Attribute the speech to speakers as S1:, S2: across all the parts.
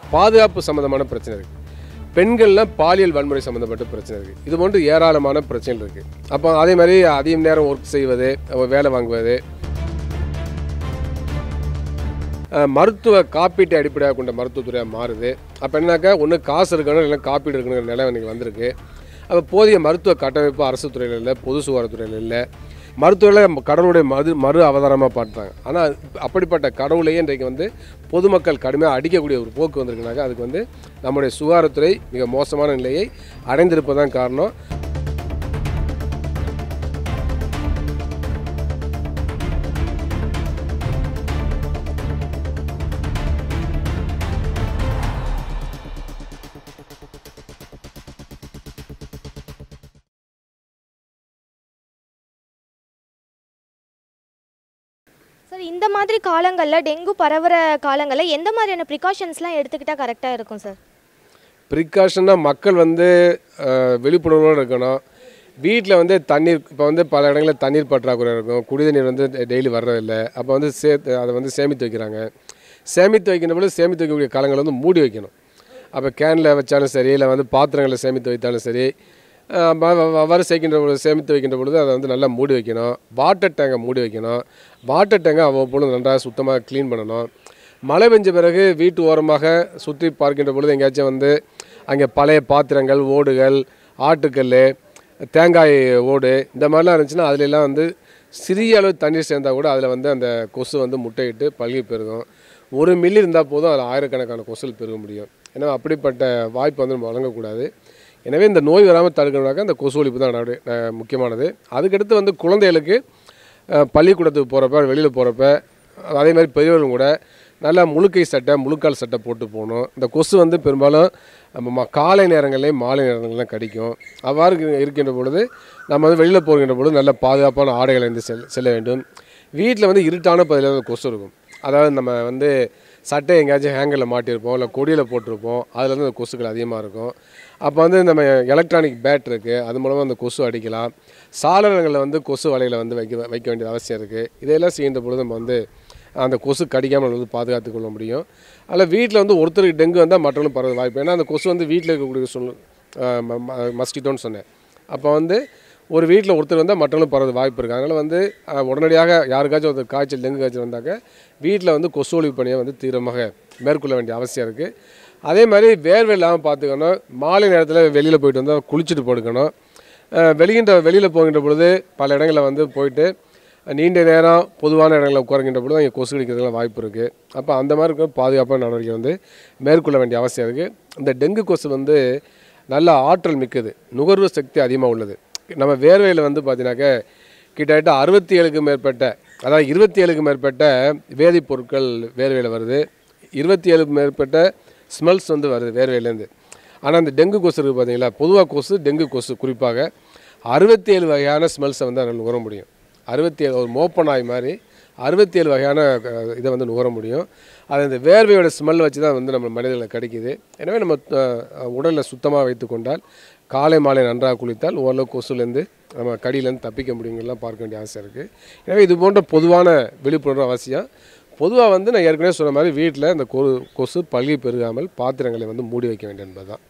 S1: பாதுகாப்பு சம்மந்தமான பிரச்சனை இருக்குது பெண்கள்லாம் பாலியல் வன்முறை சம்மந்தப்பட்ட பிரச்சனை இருக்குது இது போன்று ஏராளமான பிரச்சனைகள் இருக்குது அப்போ அதே மாதிரி அதிகம் நேரம் ஒர்க் செய்வது வேலை வாங்குவது அஹ், மருத்துவ காப்பீட்டை அடிப்படையாக கொண்ட மருத்துவத்துறையாக மாறுது அப்போ என்னன்னாக்கா ஒன்று காசு இருக்கணும் இல்லை காப்பீடு இருக்கணுங்கிற நிலை இன்னைக்கு வந்திருக்கு அப்போ போதிய மருத்துவ கட்டமைப்பு அரசு துறையில் இல்லை பொது சுகாதாரத்துறையில் இல்லை மருத்துவத்தில் கடவுளுடைய மது மறு அவதாரமாக பார்த்தாங்க ஆனால் அப்படிப்பட்ட கடவுளையே இன்றைக்கு வந்து பொதுமக்கள் கடுமையாக அடிக்கக்கூடிய ஒரு போக்கு வந்திருக்குனாக்கா அதுக்கு வந்து நம்முடைய சுகாதாரத்துறை மிக மோசமான நிலையை அடைந்திருப்பதான் காரணம்
S2: சார் இந்த மாதிரி காலங்களில் டெங்கு பரவுற காலங்களில் எந்த மாதிரியான ப்ரிகாஷன்ஸ்லாம் எடுத்துக்கிட்டால் கரெக்டாக இருக்கும் சார்
S1: ப்ரிகாஷனாக மக்கள் வந்து அஹ், விழிப்புணர்வோடு இருக்கணும் வீட்டில் வந்து தண்ணீர் இப்போ வந்து பல இடங்களில் தண்ணீர் பற்றாக்குறை இருக்கும் குடி தண்ணீர் வந்து டெய்லி வர்றதில்லை அப்போ வந்து சேர்த்து அதை வந்து சேமித்து வைக்கிறாங்க சேமித்து வைக்கின்ற பொழுது சேமித்து வைக்கக்கூடிய காலங்களை வந்து மூடி வைக்கணும் அப்போ கேனில் வச்சாலும் சரி இல்லை வந்து பாத்திரங்களில் சேமித்து வைத்தாலும் சரி அஹ், வ- வ- அவ்வாறு சேர்க்கின்ற பொழுது சேமித்து வைக்கின்ற பொழுது அதை வந்து நல்லா மூடி வைக்கணும் வாட்டர் டேங்கை மூடி வைக்கணும் வாட்டர் டேங்கை அவ்வப்பொழுது நன்றாக சுத்தமாக க்ளீன் பண்ணணும் மழை பெஞ்ச பிறகு வீட்டு ஓரமாக சுற்றி பார்க்கின்ற பொழுது எங்கேயாச்சும் வந்து அங்கே பழைய பாத்திரங்கள் ஓடுகள் ஆட்டுக்கல் தேங்காய் ஓடு இந்த மாதிரிலாம் இருந்துச்சுன்னா அதுலெல்லாம் வந்து சிறிய அளவு தண்ணீர் சேர்ந்தால் கூட அதில் வந்து அந்த கொசு வந்து முட்டையிட்டு பல்கி பெருகும் ஒரு மில்லி இருந்தால் போதும் அதில் ஆயிரக்கணக்கான கொசுகள் பெருக முடியும் எனவே அப்படிப்பட்ட வாய்ப்பு வந்து நம்ம வழங்கக்கூடாது எனவே இந்த நோய் வராமல் தடுக்கணும்னாக்கா இந்த கொசு ஒழிப்பு தான் நடு- அஹ் முக்கியமானது அதுக்கடுத்து வந்து குழந்தைகளுக்கு அஹ், பள்ளிக்கூடத்துக்கு போகிறப்ப வெளியில் போகிறப்ப அதே மாதிரி பெரியவர்களும் கூட நல்லா முழுக்கை சட்டை முழுக்கால் சட்டை போட்டு போகணும் இந்த கொசு வந்து பெரும்பாலும் நம்ம ம- காலை நேரங்கள்லேயும் மாலை நேரங்கள்லாம் கடிக்கும் அவ்வாறு இரு- இருக்கின்ற பொழுது நம்ம வந்து வெளியில் போகின்ற பொழுது நல்ல பாதுகாப்பான ஆடைகளை வந்து செல் செல்ல வேண்டும் வீட்டில் வந்து இருட்டான பகுதியில் வந்து கொசு இருக்கும் அதாவது நம்ம வந்து சட்டை எங்கேயாச்சும் ஹேங்கரில் மாட்டியிருப்போம் இல்லை கொடியில் போட்டிருப்போம் அதில் வந்து அந்த கொசுக்கள் அதிகமாக இருக்கும் அப்போ வந்து நம்ம எலக்ட்ரானிக் பேட் இருக்குது அது மூலமாக அந்த கொசு அடிக்கலாம் சாளரங்களில் வந்து கொசு வலைகளை வந்து வைக்க வைக்க வேண்டிய அவசியம் இருக்குது இதையெல்லாம் செய்கின்ற பொழுது நம்ம வந்து அந்த கொசு கடிக்காமல் வந்து பாதுகாத்து கொள்ள முடியும் அதில் வீட்டில் வந்து ஒருத்தருக்கு டெங்கு வந்தால் மற்றவங்களும் பரவ வாய்ப்பு ஏன்னா அந்த கொசு வந்து வீட்டில் இருக்கக்கூடிய சொல் மஸ்கிட்டோன்னு சொன்னேன் அப்போ வந்து ஒரு வீட்டில் ஒருத்தர் வந்தால் மற்றவங்களும் பரவது வாய்ப்பு இருக்குது அதனால் வந்து அஹ், உடனடியாக யாருக்காச்சும் ஒருத்தர் காய்ச்சல் டெங்கு காய்ச்சல் வந்தாக்க வீட்டில் வந்து கொசு ஒழிப்பு பணியை வந்து தீவிரமாக மேற்கொள்ள வேண்டிய அவசியம் இருக்குது அதே மாதிரி வேர்வை இல்லாமல் பார்த்துக்கணும் மாலை நேரத்தில் வெளியில் போயிட்டு வந்தால் குளிச்சுட்டு படுக்கணும் அஹ், வெளியின்ற வெளியில் போகின்ற பொழுது பல இடங்களில் வந்து போயிட்டு நீண்ட நேரம் பொதுவான இடங்களில் உட்காருகின்ற பொழுது அங்கே கொசு கடிக்கிறதுலாம் வாய்ப்பு இருக்குது அப்போ அந்த மாதிரி இருக்க பாதுகாப்பான நடவடிக்கை வந்து மேற்கொள்ள வேண்டிய அவசியம் இருக்குது இந்த டெங்கு கொசு வந்து நல்ல ஆற்றல் மிக்கது நுகர்வு சக்தி அதிகமாக உள்ளது நம்ம வேர்வையில் வந்து பார்த்தீங்கன்னாக்க கிட்டத்தட்ட அறுபத்தி ஏழுக்கு மேற்பட்ட அதாவது இருபத்தி ஏழுக்கு மேற்பட்ட வேதிப்பொருட்கள் வேர்வையில் வருது இருபத்தி ஏழுக்கு மேற்பட்ட ஸ்மெல்ஸ் வந்து வருது வேர்வையிலேருந்து ஆனால் அந்த டெங்கு கொசு இருக்குது பார்த்தீங்களா பொதுவாக கொசு டெங்கு கொசு குறிப்பாக அறுபத்தி ஏழு வகையான ஸ்மெல்ஸை வந்து அதில் நுகர முடியும் அறுபத்தி ஏழு ஒரு மோப்ப நாய் மாதிரி அறுபத்தி ஏழு வகையான அஹ், இதை வந்து நுகர முடியும் அது அந்த வேர்வையோட ஸ்மெல் வச்சு தான் வந்து நம்ம மனிதர்களை கிடைக்குது எனவே நம்ம உடலை சுத்தமாக வைத்து கொண்டால் காலை மாலை நன்றாக குளித்தால் ஓரளவு கொசுலேருந்து நம்ம கடியிலேருந்து தப்பிக்க முடியுங்கலாம் பார்க்க வேண்டிய அவசியம் இருக்குது எனவே இது போன்ற பொதுவான விழிப்புணர்வு அவசியம் பொதுவாக வந்து நான் ஏற்கனவே சொன்ன மாதிரி வீட்டில் இந்த கொ கொசு பல்கி பெருகாமல் பாத்திரங்களை வந்து மூடி வைக்க வேண்டும் என்பதுதான்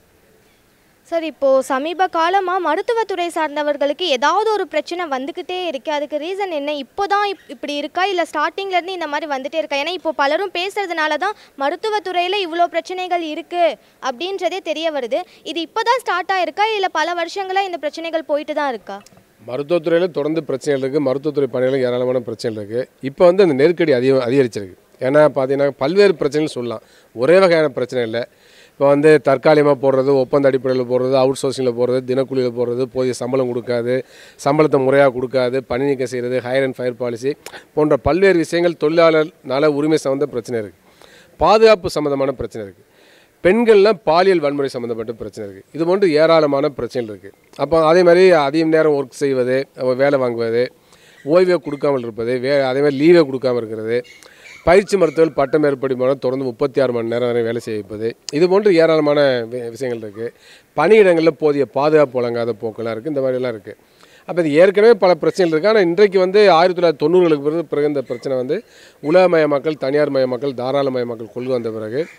S2: சார் இப்போது சமீப காலமாக மருத்துவத்துறை சார்ந்தவர்களுக்கு ஏதாவது ஒரு பிரச்சனை வந்துக்கிட்டே இருக்கு அதுக்கு ரீசன் என்ன இப்போ தான் இப் இப்படி இருக்கா இல்லை ஸ்டார்டிங்லேருந்து இந்த மாதிரி வந்துட்டே இருக்கா ஏன்னா இப்போ பலரும் பேசுறதுனால தான் மருத்துவத்துறையில் இவ்வளோ பிரச்சனைகள் இருக்குது அப்படின்றதே தெரிய வருது இது இப்போ தான் ஸ்டார்ட் ஆயிருக்கா இல்லை பல வருஷங்களாக இந்த பிரச்சனைகள் போயிட்டு தான் இருக்கா
S1: மருத்துவத்துறையில் தொடர்ந்து பிரச்சனைகள் இருக்குது மருத்துவத்துறை பணிகளும் ஏராளமான பிரச்சனைகள் இருக்குது இப்போ வந்து அந்த நெருக்கடி அதிகம் அதிகரிச்சிருக்கு ஏன்னா பார்த்தீங்கன்னா பல்வேறு பிரச்சனைகள் சொல்லலாம் ஒரே வகையான பிரச்சனை இல்லை இப்போ வந்து தற்காலிகமாக போடுறது ஒப்பந்த அடிப்படையில் போடுறது அவுட் சோர்சிங்கில் போடுறது தினக்கூலியில் போடுறது போதிய சம்பளம் கொடுக்காது சம்பளத்தை முறையாக கொடுக்காது பணி நீக்கம் செய்கிறது ஹையர் அண்ட் ஃபயர் பாலிசி போன்ற பல்வேறு விஷயங்கள் தொழிலாளர் நல உரிமை சம்மந்த பிரச்சனை இருக்குது பாதுகாப்பு சம்மந்தமான பிரச்சனை இருக்குது பெண்கள்லாம் பாலியல் வன்முறை சம்மந்தப்பட்ட பிரச்சனை இருக்குது இது போன்று ஏராளமான பிரச்சனைகள் இருக்குது அப்போ அதே மாதிரி அதிகம் நேரம் ஒர்க் செய்வது அவ வேலை வாங்குவது ஓய்வே கொடுக்காமல் இருப்பது வே அதே மாதிரி லீவே கொடுக்காமல் இருக்கிறது பயிற்சி மருத்துவர்கள் பட்டம் மேற்படி மூலம் தொடர்ந்து முப்பத்தி ஆறு மணி நேரம் வரை வேலை செய்ய வைப்பது இது போன்று ஏராளமான வி- விஷயங்கள் இருக்குது பணியிடங்களில் போதிய பாதுகாப்பு வழங்காத போக்கெல்லாம் இருக்குது இந்த மாதிரிலாம் இருக்குது அப்போ இது ஏற்கனவே பல பிரச்சனைகள் இருக்குது ஆனால் இன்றைக்கு வந்து ஆயிரத்தி தொள்ளாயிரத்தி தொண்ணூறுகளுக்கு பிறகு பிறகு இந்த பிரச்சனை வந்து உலகமயமாக்கல் தனியார் மயமாக்கல் தாராளமயமாக்கல் கொள்கை வந்த பிறகு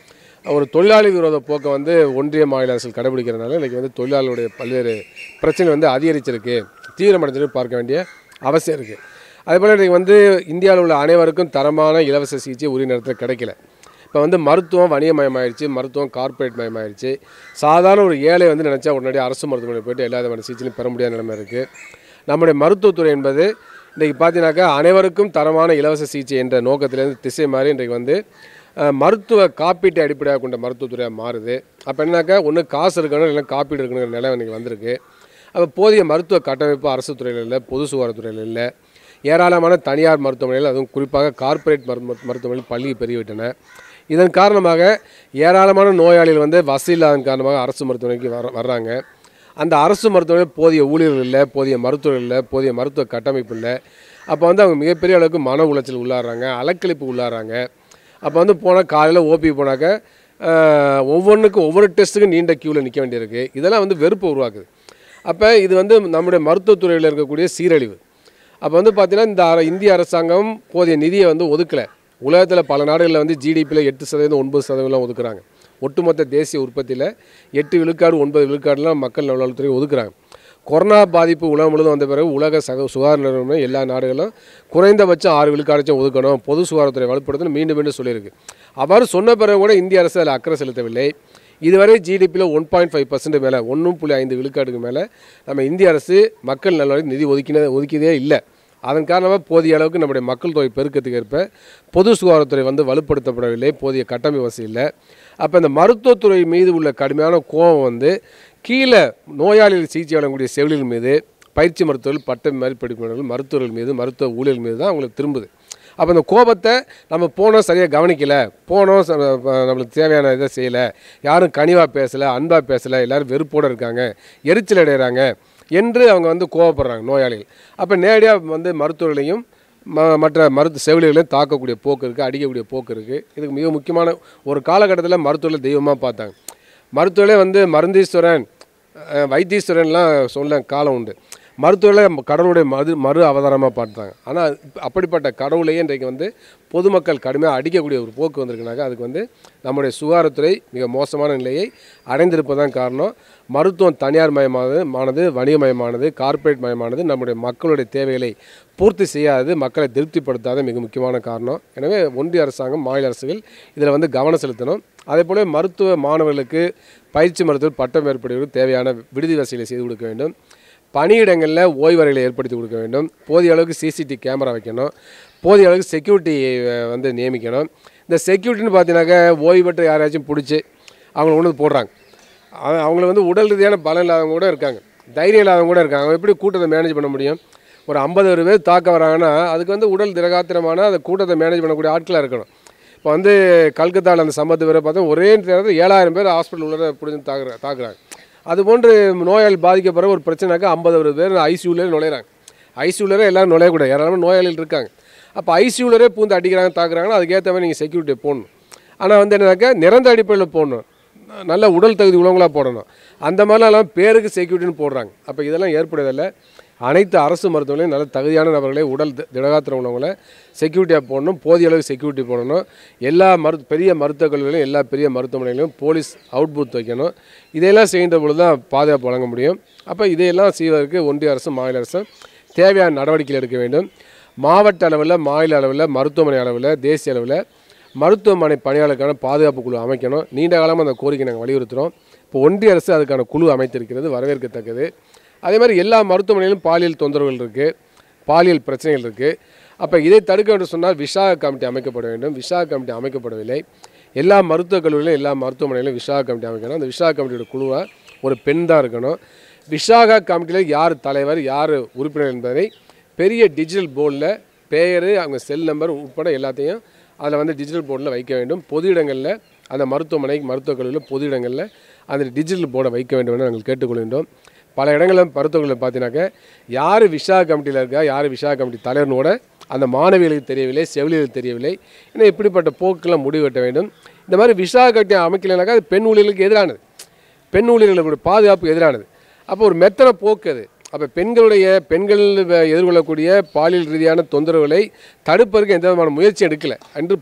S1: ஒரு தொழிலாளி விரோத போக்கை வந்து ஒன்றிய மாநில அரசுகள் கடைபிடிக்கிறதுனால இன்றைக்கி வந்து தொழிலாளருடைய பல்வேறு பிரச்சனை வந்து அதிகரிச்சிருக்கு தீவிரமடைஞ்சிருக்கு பார்க்க வேண்டிய அவசியம் இருக்குது அதேபோல் இன்றைக்கி வந்து இந்தியாவில் உள்ள அனைவருக்கும் தரமான இலவச சிகிச்சை உரிய நேரத்தில் கிடைக்கல இப்போ வந்து மருத்துவம் வணிகமயமாயிருச்சு மருத்துவம் கார்ப்பரேட் மயமாயிருச்சு சாதாரண ஒரு ஏழை வந்து நினச்சா உடனடி அரசு மருத்துவமனையில் போயிட்டு எல்லா விதமான சிகிச்சையும் பெற முடியாத நிலைமை இருக்குது நம்முடைய மருத்துவத்துறை என்பது இன்றைக்கி பார்த்தீங்கன்னாக்கா அனைவருக்கும் தரமான இலவச சிகிச்சை என்ற நோக்கத்திலேருந்து திசை மாறி இன்றைக்கு வந்து அஹ், மருத்துவ காப்பீட்டை அடிப்படையாக கொண்ட மருத்துவத்துறையாக மாறுது அப்போ என்னன்னாக்கா ஒன்று காசு இருக்கணும் இல்லை காப்பீடு இருக்கணுங்கிற நிலை இன்றைக்கி வந்திருக்கு அப்போ போதிய மருத்துவ கட்டமைப்பு அரசு துறையில் இல்லை பொது சுகாதாரத்துறையில் இல்லை ஏராளமான தனியார் மருத்துவமனைகள் அதுவும் குறிப்பாக கார்ப்பரேட் மருத்துவ மருத்துவமனைகள் பள்ளி பெருகிவிட்டன இதன் காரணமாக ஏராளமான நோயாளிகள் வந்து வசதி இல்லாதன் காரணமாக அரசு மருத்துவமனைக்கு வர வர்றாங்க அந்த அரசு மருத்துவமனை போதிய ஊழியர்கள் இல்லை போதிய மருத்துவர்கள் இல்லை போதிய மருத்துவ கட்டமைப்பு இல்லை அப்போ வந்து அவங்க மிகப்பெரிய அளவுக்கு மன உளைச்சல் உள்ளாடுறாங்க அலக்களிப்பு உள்ளாடுறாங்க அப்போ வந்து போனால் காலையில் ஓபி போனாக்க ஆஹ், ஒவ்வொன்றுக்கும் ஒவ்வொரு டெஸ்ட்டுக்கும் நீண்ட க்யூவில் நிற்க வேண்டியிருக்கு இதெல்லாம் வந்து வெறுப்பு உருவாக்குது அப்போ இது வந்து நம்முடைய மருத்துவத்துறையில் இருக்கக்கூடிய சீரழிவு அப்போ வந்து பார்த்தீங்கன்னா இந்த அர- இந்திய அரசாங்கம் போதிய நிதியை வந்து ஒதுக்கலை உலகத்தில் பல நாடுகளில் வந்து ஜிடிபியில் எட்டு சதவீதம் ஒன்பது சதவீதம் ஒதுக்குறாங்க ஒட்டுமொத்த தேசிய உற்பத்தியில் எட்டு விழுக்காடு ஒன்பது விழுக்காடுலாம் மக்கள் நலவளத்துறை ஒதுக்குறாங்க கொரோனா பாதிப்பு உலகம் முழுவதும் வந்த பிறகு உலக சக சுகாதார நிறுவனம் எல்லா நாடுகளும் குறைந்தபட்சம் ஆறு விழுக்காடுச்சும் ஒதுக்கணும் பொது சுகாதாரத்துறை வலுப்படுத்தணும் மீண்டும் மீண்டும் சொல்லியிருக்கு அவ்வாறு சொன்ன பிறகு கூட இந்திய அரசு அதில் அக்கறை செலுத்தவில்லை இதுவரை ஜிடிபியில் ஒன் பாயிண்ட் ஃபைவ் பர்சன்ட் மேலே ஒன்று புள்ளி ஐந்து விழுக்காடுக்கு மேலே நம்ம இந்திய அரசு மக்கள் நலனுக்கு நிதி ஒதுக்கினே ஒதுக்கியதே இல்லை அதன் காரணமாக போதிய அளவுக்கு நம்முடைய மக்கள் தொகை பெருக்கத்துக்கு ஏற்ப பொது சுகாதாரத்துறை வந்து வலுப்படுத்தப்படவில்லை போதிய கட்டமைப்பு வசதி இல்லை அப்போ இந்த மருத்துவத்துறை மீது உள்ள கடுமையான கோபம் வந்து கீழே நோயாளிகள் சிகிச்சை வழங்கக்கூடிய செவிலியர்கள் மீது பயிற்சி மருத்துவர்கள் பட்ட மேற்படிப்பினர்கள் மருத்துவர்கள் மீது மருத்துவ ஊழியர்கள் மீது தான் அவங்களுக்கு திரும்புது அப்போ இந்த கோபத்தை நம்ம போனோம் சரியாக கவனிக்கல போனோம் ச- ப- நம்மளுக்கு தேவையான இதை செய்யலை யாரும் கனிவாக பேசலை அன்பாக பேசலை எல்லாரும் வெறுப்போடு இருக்காங்க எரிச்சல் அடைகிறாங்க என்று அவங்க வந்து கோவப்படுறாங்க நோயாளிகள் அப்போ நேரடியாக வந்து மருத்துவர்களையும் ம மற்ற மருத்துவ செவிலியர்களையும் தாக்கக்கூடிய போக்கு இருக்குது அடிக்கக்கூடிய போக்கு இருக்குது இதுக்கு மிக முக்கியமான ஒரு காலகட்டத்தில் மருத்துவர்கள் தெய்வமாக பார்த்தாங்க மருத்துவர்களே வந்து மருந்தீஸ்வரன் அஹ், வைத்தீஸ்வரன்லாம் சொல்ல காலம் உண்டு மருத்துவர்களே கடவுளுடைய மது மறு அவதாரமாக பார்த்தாங்க ஆனால் அப்படிப்பட்ட கடவுளையே இன்றைக்கு வந்து பொதுமக்கள் கடுமையாக அடிக்கக்கூடிய ஒரு போக்கு வந்திருக்குனாக்கா அதுக்கு வந்து நம்முடைய சுகாதாரத்துறை மிக மோசமான நிலையை அடைந்திருப்பதான் காரணம் மருத்துவம் தனியார் மயமானது மானது வணிகமயமானது கார்ப்பரேட் மயமானது நம்முடைய மக்களுடைய தேவைகளை பூர்த்தி செய்யாதது மக்களை திருப்திப்படுத்தாத மிக முக்கியமான காரணம் எனவே ஒன்றிய அரசாங்கம் மாநில அரசுகள் இதில் வந்து கவனம் செலுத்தணும் அதே போல மருத்துவ மாணவர்களுக்கு பயிற்சி மருத்துவர் பட்டம் மேற்படிகளுக்கு தேவையான விடுதி வசதிகளை செய்து கொடுக்க வேண்டும் பணியிடங்களில் ஓய்வறைகளை ஏற்படுத்தி கொடுக்க வேண்டும் போதிய அளவுக்கு சிசிடிவி கேமரா வைக்கணும் போதிய அளவுக்கு செக்யூரிட்டி வந்து நியமிக்கணும் இந்த செக்யூரிட்டின்னு பார்த்தீங்கன்னாக்கா ஓய்வு பெற்ற யாரையாச்சும் பிடிச்சி அவங்கள கொண்டு வந்து போடுறாங்க அவ- அவங்கள வந்து உடல் ரீதியான பலம் இல்லாதவங்க கூட இருக்காங்க தைரியம் இல்லாதவங்க கூட இருக்காங்க அவங்க எப்படி கூட்டத்தை மேனேஜ் பண்ண முடியும் ஒரு ஐம்பது ஒரு பேர் தாக்க வராங்கன்னா அதுக்கு வந்து உடல் திரகாத்திரமான அந்த கூட்டத்தை மேனேஜ் பண்ணக்கூடிய ஆட்களாக இருக்கணும் இப்போ வந்து கல்கத்தாவில் அந்த சம்பவத்து வேறு பார்த்தா ஒரே நேரத்தில் ஏழாயிரம் பேர் ஹாஸ்பிட்டல் உள்ள பிடிச்சி தாக்குற தாக்குறாங்க அது போன்று நோயாளி பாதிக்கப்படுற ஒரு பிரச்சனைனாக்கா ஐம்பது ஒரு பேர் ஐசியூலே நுழையிறாங்க ஐசியூலரே எல்லாரும் நுழையக்கூடாது ஏராளமான நோயாளிகள் இருக்காங்க அப்போ ஐசியூலரே பூந்து அடிக்கிறாங்க தாக்குறாங்கன்னா அதுக்கேற்ற மாதிரி நீங்கள் செக்யூரிட்டி போடணும் ஆனால் வந்து என்னன்னாக்கா நிரந்தர அடிப்படையில் போடணும் நல்ல உடல் தகுதி உள்ளவங்களா போடணும் அந்த மாதிரிலாம் பேருக்கு செக்யூரிட்டின்னு போடுறாங்க அப்போ இதெல்லாம் ஏற்படுவதில்லை அனைத்து அரசு மருத்துவமனையும் நல்ல தகுதியான நபர்களே உடல் தி- திடகாத்திரம் உள்ளவங்கள செக்யூரிட்டியாக போடணும் போதிய அளவு செக்யூரிட்டி போடணும் எல்லா மரு பெரிய மருத்துவக் கல்லூரிகளிலும் எல்லா பெரிய மருத்துவமனைகளிலும் போலீஸ் அவுட் பூத் வைக்கணும் இதையெல்லாம் செய்கின்ற பொழுது தான் பாதுகாப்பு வழங்க முடியும் அப்போ இதையெல்லாம் செய்வதற்கு ஒன்றிய அரசும் மாநில அரசும் தேவையான நடவடிக்கைகள் எடுக்க வேண்டும் மாவட்ட அளவில் மாநில அளவில் மருத்துவமனை அளவில் தேசிய அளவில் மருத்துவமனை பணியாளருக்கான பாதுகாப்பு குழு அமைக்கணும் நீண்ட காலமாக அந்த கோரிக்கை நாங்கள் வலியுறுத்துகிறோம் இப்போ ஒன்றிய அரசு அதுக்கான குழு அமைத்திருக்கிறது வரவேற்கத்தக்கது அதே மாதிரி எல்லா மருத்துவமனையிலும் பாலியல் தொந்தரவுகள் இருக்குது பாலியல் பிரச்சனைகள் இருக்குது அப்போ இதை தடுக்க வேண்டும் சொன்னால் விசாக கமிட்டி அமைக்கப்பட வேண்டும் விசாக கமிட்டி அமைக்கப்படவில்லை எல்லா மருத்துவக் கல்லூரியிலும் எல்லா மருத்துவமனையிலும் விசாக கமிட்டி அமைக்கணும் அந்த விசாக கமிட்டியோட குழுவை ஒரு பெண் தான் இருக்கணும் விசாகா கமிட்டியில் யார் தலைவர் யார் உறுப்பினர் என்பதை பெரிய டிஜிட்டல் போர்டில் பெயர் அவங்க செல் நம்பர் உட்பட எல்லாத்தையும் அதில் வந்து டிஜிட்டல் போர்டில் வைக்க வேண்டும் பொது இடங்களில் அந்த மருத்துவமனை மருத்துவக் கல்லூரியில் பொது இடங்களில் அந்த டிஜிட்டல் போர்டை வைக்க வேண்டும் என நாங்கள் கேட்டுக்கொள்கின்றோம் பல இடங்களில் மருத்துவர்களை பார்த்தீங்கன்னாக்க யார் விஷா கமிட்டியில் இருக்கா யார் விஷா கமிட்டி தலைவர்னு கூட அந்த மாணவிகளுக்கு தெரியவில்லை செவிலியர்களுக்கு தெரியவில்லை ஏன்னா இப்படிப்பட்ட போக்கெல்லாம் முடிவு கட்ட வேண்டும் இந்த மாதிரி விஷா கட்டி அமைக்கலைனாக்கா அது பெண் ஊழியர்களுக்கு எதிரானது பெண் ஊழியர்களுடைய பாதுகாப்பு எதிரானது அப்போ ஒரு மெத்தன போக்கு அது அப்போ பெண்களுடைய பெண்கள் வ- எதிர்கொள்ளக்கூடிய பாலியல் ரீதியான தொந்தரவுகளை தடுப்பதற்கு எந்த விதமான முயற்சி எடுக்கலை என்று பொருள்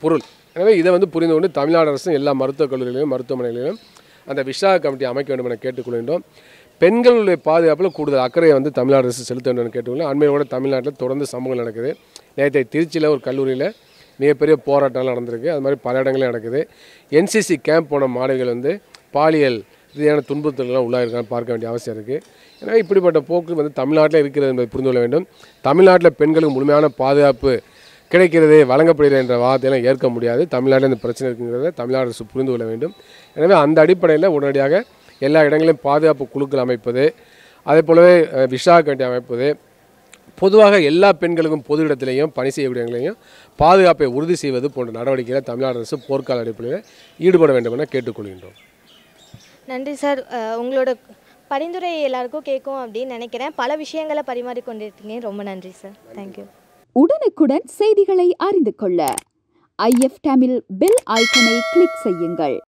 S1: எனவே இதை வந்து புரிந்து கொண்டு தமிழ்நாடு அரசு எல்லா மருத்துவக் கல்லூரிகளிலும் மருத்துவமனைகளிலும் அந்த விஷா கமிட்டி அமைக்க வேண்டும் என கேட்டுக்கொள்கின்றோம் பெண்களுடைய பாதுகாப்பில் கூடுதல் அக்கறையை வந்து தமிழ்நாடு அரசு செலுத்த வேண்டும் என கேட்டுக்கொள்ளும் அண்மையோட தமிழ்நாட்டில் தொடர்ந்து சம்பவங்கள் நடக்குது நேற்று திருச்சியில் ஒரு கல்லூரியில் மிகப்பெரிய போராட்டம்லாம் நடந்திருக்கு அது மாதிரி பல இடங்களிலும் நடக்குது என்சிசி கேம்ப் போன மாணவிகள் வந்து பாலியல் ரீதியான துன்புறுத்தல்கள்லாம் உள்ளாயிருக்கான்னு பார்க்க வேண்டிய அவசியம் இருக்குது எனவே இப்படிப்பட்ட போக்கு வந்து தமிழ்நாட்டில் இருக்கிறது என்பதை புரிந்து கொள்ள வேண்டும் தமிழ்நாட்டில் பெண்களுக்கு முழுமையான பாதுகாப்பு கிடைக்கிறது வழங்கப்படுகிறது என்ற வார்த்தையெல்லாம் ஏற்க முடியாது தமிழ்நாட்டில் இந்த பிரச்சனை இருக்குங்கிறத தமிழ்நாடு அரசு புரிந்து கொள்ள வேண்டும் எனவே அந்த அடிப்படையில் உடனடியாக எல்லா இடங்களிலும் பாதுகாப்பு குழுக்கள் அமைப்பது அதே போலவே அஹ், விஷா கட்டி அமைப்பது பொதுவாக எல்லா பெண்களுக்கும் பொது இடத்திலேயும் பணி செய்யக்கூடிய இடங்களையும் பாதுகாப்பை உறுதி செய்வது போன்ற நடவடிக்கைகளை தமிழ்நாடு அரசு போர்க்கால அடிப்படையில் ஈடுபட வேண்டும் என கேட்டுக்கொள்கின்றோம்
S2: நன்றி சார் அஹ், உங்களோட பரிந்துரை எல்லாருக்கும் கேட்கும் அப்படின்னு நினைக்கிறேன் பல விஷயங்களை பரிமாறிக்கொண்டிருக்கீங்க ரொம்ப நன்றி சார் தேங்க்யூ
S3: உடனுக்குடன் செய்திகளை அறிந்து கொள்ள ஐஎஃப் தமிழ் பெல் ஐக்கனை கிளிக் செய்யுங்கள்